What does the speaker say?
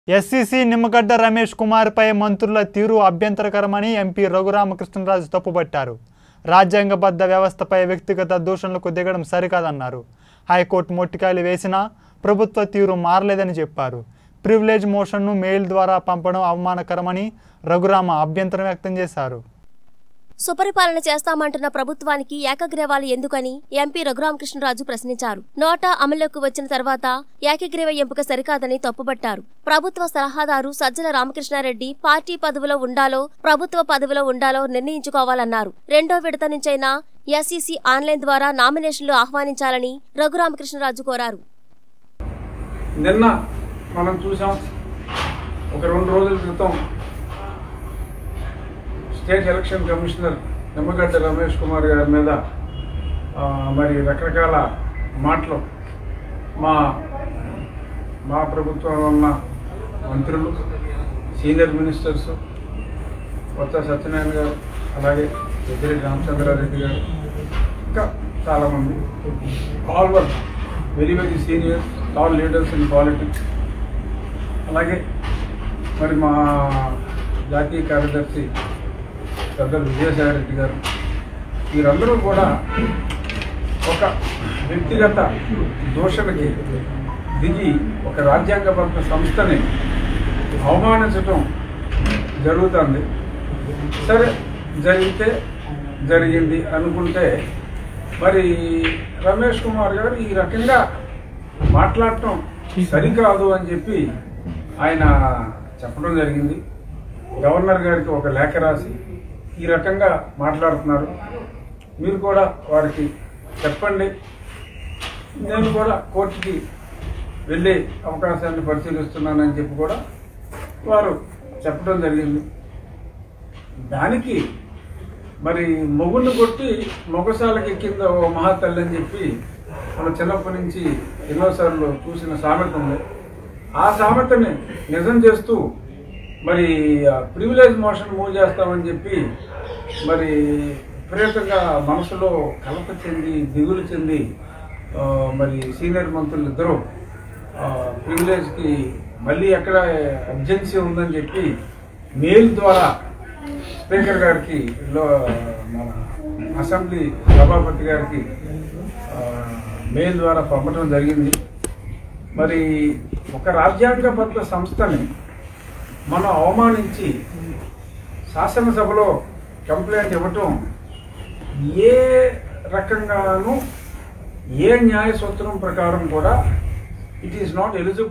ఎస్సీసీ నిమ్మగడ్డ రమేష్ కుమార్పై మంత్రుల తీరు అభ్యంతరకరమని ఎంపీ రఘురామకృష్ణరాజు తప్పుపట్టారు రాజ్యాంగబద్ధ వ్యవస్థపై వ్యక్తిగత దూషణలకు దిగడం సరికాదన్నారు హైకోర్టు మొట్టికాయలు వేసినా ప్రభుత్వ తీరు మారలేదని చెప్పారు ప్రివిలేజ్ మోషన్ను మెయిల్ ద్వారా పంపడం అవమానకరమని రఘురామ అభ్యంతరం వ్యక్తం చేశారు సుపరిపాలన చేస్తామంటున్న ప్రభుత్వానికి ఏకగ్రీవాలు ఎందుకని ఎంపీ రఘురామకృష్ణరాజు ప్రశ్నించారు నోటా అమలులోకి వచ్చిన తర్వాత ఏకగ్రీవ ఎంపిక సరికాదని తప్పుపట్టారు ప్రభుత్వ సలహాదారు సజ్జల రామకృష్ణారెడ్డి పార్టీ పదవిలో ఉండాలో ప్రభుత్వ పదవిలో ఉండాలో నిర్ణయించుకోవాలన్నారు రెండో విడత నుంచైనా ఎస్ఈసీ ఆన్లైన్ ద్వారా నామినేషన్లు ఆహ్వానించాలని రఘురామకృష్ణరాజు కోరారు నిన్న మనం చూసాం ఒక రెండు రోజుల క్రితం state election commissioner Nimmagadda Ramesh Kumar గారి మీద ఆ, మరి రకరకాల మాటలు మా మా ప్రభుత్వంలో ఉన్న మంత్రులు సీనియర్ మినిస్టర్స్ కొత్త సత్యనారాయణ గారు అలాగే పెద్దిరెడ్డి రామచంద్రారెడ్డి గారు ఇంకా చాలామంది all were very very senior tall leaders in politics అలాగే మరి మా జాతీయ కార్యదర్శి పెద్దలు విజయసాయి రెడ్డి గారు వీరందరూ కూడా ఒక వ్యక్తిగత దూషణకి దిగి ఒక రాజ్యాంగబద్ధ సంస్థని అవమానించటం జరుగుతుంది సరే జరిగితే జరిగింది అనుకుంటే మరి రమేష్ కుమార్ గారు ఈ రకంగా మాట్లాడటం సరికాదు అని చెప్పి ఆయన చెప్పడం జరిగింది గవర్నర్ గారికి ఒక లేఖ రాసి ఈ రకంగా మాట్లాడుతున్నారు మీరు కూడా వారికి చెప్పండి నేను కూడా కోర్టుకి వెళ్ళే అవకాశాన్ని పరిశీలిస్తున్నానని చెప్పి కూడా వారు చెప్పడం జరిగింది దానికి మరి మొగుళ్ళు కొట్టి మొగసాలకి కింద ఓ మహాతల్లి అని చెప్పి మన చిన్నప్పటి నుంచి ఎన్నోసార్లు చూసిన సామెత ఉంది ఆ సామెతని నిజం చేస్తూ మరి ప్రివిలేజ్ మోషన్ మూవ్ చేస్తామని చెప్పి మరి విపరీతంగా మనసులో కలత చెంది దిగులు చెంది ఆ, మరి సీనియర్ మంత్రులు ఇద్దరు ప్రివిలేజ్కి మళ్ళీ ఎక్కడ అర్జెన్సీ ఉందని చెప్పి మెయిల్ ద్వారా స్పీకర్ గారికి లో మన అసెంబ్లీ సభాపతి గారికి ఆ, మెయిల్ ద్వారా పంపడం జరిగింది మరి ఒక రాజ్యాంగబద్ధ సంస్థని మనం అవమానించి శాసనసభలో కంప్లైంట్ ఇవ్వటం ఏ రకంగానూ ఏ న్యాయ సూత్రం ప్రకారం కూడా ఇట్ ఈస్ నాట్ ఎలిజిబుల్